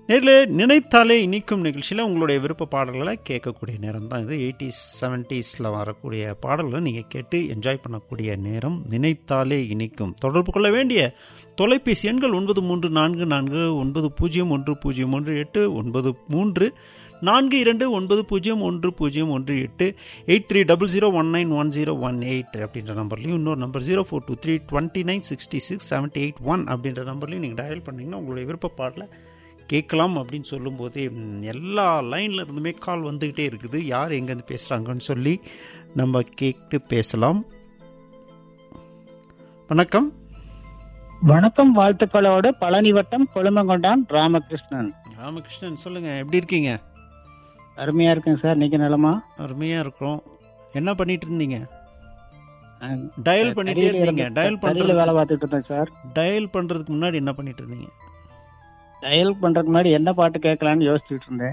நேரில் நினைத்தாலே இனிக்கும் நிகழ்ச்சியில் உங்களுடைய விருப்ப பாடல்களை கேட்கக்கூடிய நேரம் தான் இது எயிட்டிஸ் செவன்ட்டீஸில் வரக்கூடிய பாடல்களை நீங்கள் கேட்டு என்ஜாய் பண்ணக்கூடிய நேரம் நினைத்தாலே இனிக்கும் தொடர்பு கொள்ள வேண்டிய தொலைபேசி எண்கள் ஒன்பது மூன்று நான்கு நான்கு ஒன்பது பூஜ்ஜியம் ஒன்று பூஜ்ஜியம் ஒன்று எட்டு ஒன்பது மூன்று நான்கு இரண்டு ஒன்பது பூஜ்ஜியம் ஒன்று பூஜ்ஜியம் ஒன்று எட்டு eight three double zero one nine one zero one eight அப்படின்ற நம்பர்லையும் இன்னொரு number zero four two three twenty nine sixty six seventy eight one அப்படின்ற நம்பர்லையும் நீங்கள் டயல் பண்ணிங்கன்னா உங்களுடைய விருப்ப பாடலை கேட்கலாம் அப்படின்னு சொல்லும்போதே ம், எல்லா லைன்ல இருந்துமே கால் வந்துக்கிட்டே இருக்குது யார் எங்கேருந்து பேசுகிறாங்கன்னு சொல்லி நம்ம கேட்டு பேசலாம் வணக்கம் வணக்கம் வாழ்த்துக்களோடு பழனி வட்டம் கொழுமங்கொண்டான் ராமகிருஷ்ணன் ராமகிருஷ்ணன் சொல்லுங்கள் எப்படி இருக்கீங்க அருமையா இருக்கேன் சார் நீங்க நலமா அருமையாக இருக்கிறோம் என்ன பண்ணிட்டு இருந்தீங்க அஹ், டயல் பண்ணிட்டே தறியில இருந்தீங்க இருந்து- டயல் தறியில பண்ணுறது வேலை பார்த்துட்டு இருந்தேன் சார் டயல் பண்ணுறதுக்கு முன்னாடி என்ன பண்ணிட்டு இருந்தீங்க டயல் பண்றதுக்கு முன்னாடி என்ன பாட்டு கேட்கலான்னு யோசிச்சுட்டு இருந்தேன்